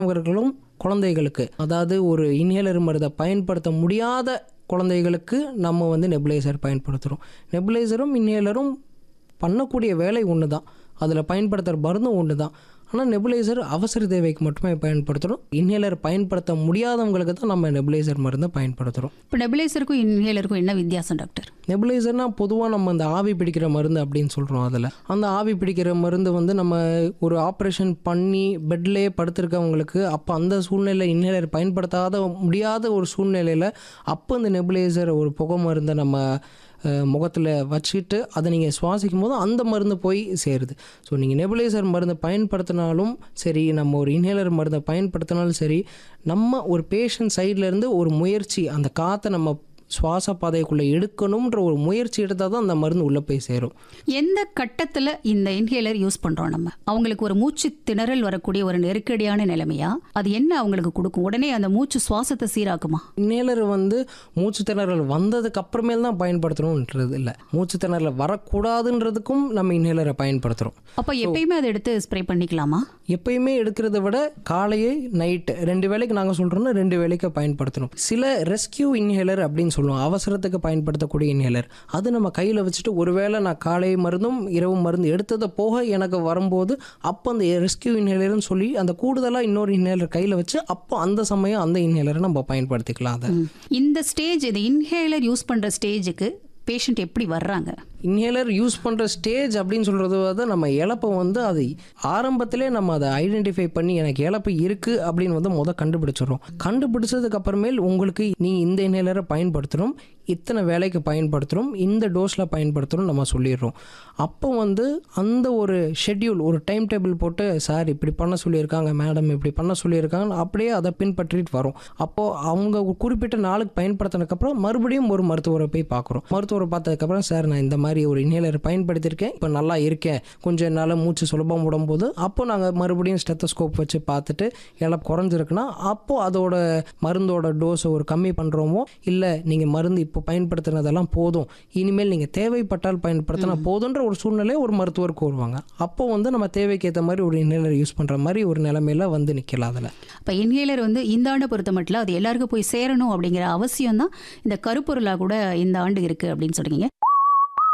அவர்களும் குழந்தைகளுக்கு அதாவது ஒரு இன்ஹேலர் மருந்தை பயன்படுத்த முடியாத குழந்தைகளுக்கு நம்ம வந்து நெபுலைசர் பயன்படுத்துகிறோம் நெபுலைசரும் இன்ஹேலரும் பண்ணக்கூடிய வேலை ஒன்று தான் அதில் பயன்படுத்துகிற மருந்தும் ஒன்று தான் ஆனால் நெபுலைசர் அவசர தேவைக்கு மட்டுமே பயன்படுத்துகிறோம் இன்ஹேலர் பயன்படுத்த முடியாதவங்களுக்கு தான் நம்ம நெபுலைசர் மருந்தை பயன்படுத்துகிறோம் இப்போ நெபுலைசருக்கும் இன்ஹேலருக்கும் என்ன வித்தியாசம் டாக்டர் நெபுலைசர்னா பொதுவாக நம்ம அந்த ஆவி பிடிக்கிற மருந்து அப்படின்னு சொல்கிறோம் அதில் அந்த ஆவி பிடிக்கிற மருந்து வந்து நம்ம ஒரு ஆப்ரேஷன் பண்ணி பெட்லேயே படுத்திருக்கவங்களுக்கு அப்போ அந்த சூழ்நிலை இன்ஹேலர் பயன்படுத்தாத முடியாத ஒரு சூழ்நிலையில் அப்போ இந்த நெபுலைசர் ஒரு புகை மருந்தை நம்ம முகத்தில் வச்சுட்டு அதை நீங்கள் சுவாசிக்கும் போது அந்த மருந்து போய் சேருது ஸோ நீங்கள் நெபுலைசர் மருந்து பயன்படுத்தினாலும் சரி நம்ம ஒரு இன்ஹேலர் மருந்தை பயன்படுத்தினாலும் சரி நம்ம ஒரு பேஷண்ட் சைட்லேருந்து ஒரு முயற்சி அந்த காற்றை நம்ம சுவாச பாதைக்குள்ளே எடுக்கணுன்ற ஒரு முயற்சி எடுத்தால் தான் அந்த மருந்து உள்ளே போய் சேரும் எந்த கட்டத்தில் இந்த இன்ஹேலர் யூஸ் பண்ணுறோம் நம்ம அவங்களுக்கு ஒரு மூச்சு திணறல் வரக்கூடிய ஒரு நெருக்கடியான நிலைமையா அது என்ன அவங்களுக்கு கொடுக்கும் உடனே அந்த மூச்சு சுவாசத்தை சீராக்குமா இன்ஹேலர் வந்து மூச்சு திணறல் வந்ததுக்கு அப்புறமேல் தான் பயன்படுத்தணுன்றது இல்லை மூச்சு திணறல் வரக்கூடாதுன்றதுக்கும் நம்ம இன்ஹேலரை பயன்படுத்துகிறோம் அப்போ எப்பயுமே அதை எடுத்து ஸ்ப்ரே பண்ணிக்கலாமா எப்பயுமே எடுக்கிறத விட காலையே நைட்டு ரெண்டு வேளைக்கு நாங்கள் சொல்கிறோம்னா ரெண்டு வேளைக்கு பயன்படுத்தணும் சில ரெஸ்கியூ இன்ஹேலர் அப்படின்னு சொல்லுவோம் அவசரத்துக்கு பயன்படுத்தக்கூடிய இன்ஹேலர் அது நம்ம கையில் வச்சுட்டு ஒருவேளை நான் காலை மருந்தும் இரவு மருந்து எடுத்ததை போக எனக்கு வரும்போது அப்போ அந்த ரெஸ்கியூ இன்ஹேலர்னு சொல்லி அந்த கூடுதலாக இன்னொரு இன்ஹேலர் கையில் வச்சு அப்போ அந்த சமயம் அந்த இன்ஹேலரை நம்ம பயன்படுத்திக்கலாம் அதை ம். இந்த ஸ்டேஜ் இந்த இன்ஹேலர் யூஸ் பண்ணுற ஸ்டேஜுக்கு பேஷண்ட் எப்படி வர்றாங்க இன்ஹேலர் யூஸ் பண்ணுற ஸ்டேஜ் அப்படின்னு சொல்கிறது வந்து நம்ம இழப்பை வந்து அது ஆரம்பத்திலே நம்ம அதை ஐடென்டிஃபை பண்ணி எனக்கு இழப்பு இருக்குது அப்படின்னு வந்து முத கண்டுபிடிச்சிடுறோம் கண்டுபிடிச்சதுக்கு அப்புறமேல் உங்களுக்கு நீ இந்த இன்ஹேலரை பயன்படுத்தணும் இத்தனை வேலைக்கு பயன்படுத்துகிறோம் இந்த டோஸில் பயன்படுத்தணும் நம்ம சொல்லிடுறோம் அப்போ வந்து அந்த ஒரு ஷெட்யூல் ஒரு டைம் டேபிள் போட்டு சார் இப்படி பண்ண சொல்லியிருக்காங்க மேடம் இப்படி பண்ண சொல்லியிருக்காங்க அப்படியே அதை பின்பற்றிட்டு வரும் அப்போது அவங்க ஒரு குறிப்பிட்ட நாளுக்கு பயன்படுத்தினதுக்கப்புறம் மறுபடியும் ஒரு மருத்துவரை போய் பார்க்குறோம் மருத்துவரை பார்த்ததுக்கப்புறம் சார் நான் இந்த மாதிரி ஒரு இன்ஹேலர் பயன்படுத்தியிருக்கேன் இப்போ நல்லா இருக்கேன் கொஞ்சம் என்னால் மூச்சு சுலபம் விடும்போது அப்போ நாங்கள் மறுபடியும் ஸ்டெத்தஸ்கோப் வச்சு பார்த்துட்டு இழப்பு குறைஞ்சிருக்குன்னா அப்போ அதோட மருந்தோட டோஸை ஒரு கம்மி பண்ணுறோமோ இல்லை நீங்கள் மருந்து இப்போ பயன்படுத்தினதெல்லாம் போதும் இனிமேல் நீங்கள் தேவைப்பட்டால் பயன்படுத்தினா போதுன்ற ஒரு சூழ்நிலை ஒரு மருத்துவர் கூறுவாங்க அப்போ வந்து நம்ம தேவைக்கு ஏற்ற மாதிரி ஒரு இன்ஹேலர் யூஸ் பண்ணுற மாதிரி ஒரு நிலைமையில வந்து நிற்கலாம் அதில் அப்போ இன்ஹேலர் வந்து இந்த ஆண்டை பொறுத்த மட்டும் அது எல்லாருக்கும் போய் சேரணும் அப்படிங்கிற அவசியம் தான் இந்த கருப்பொருளாக கூட இந்த ஆண்டு இருக்குது அப்படின்னு சொல்றீங்க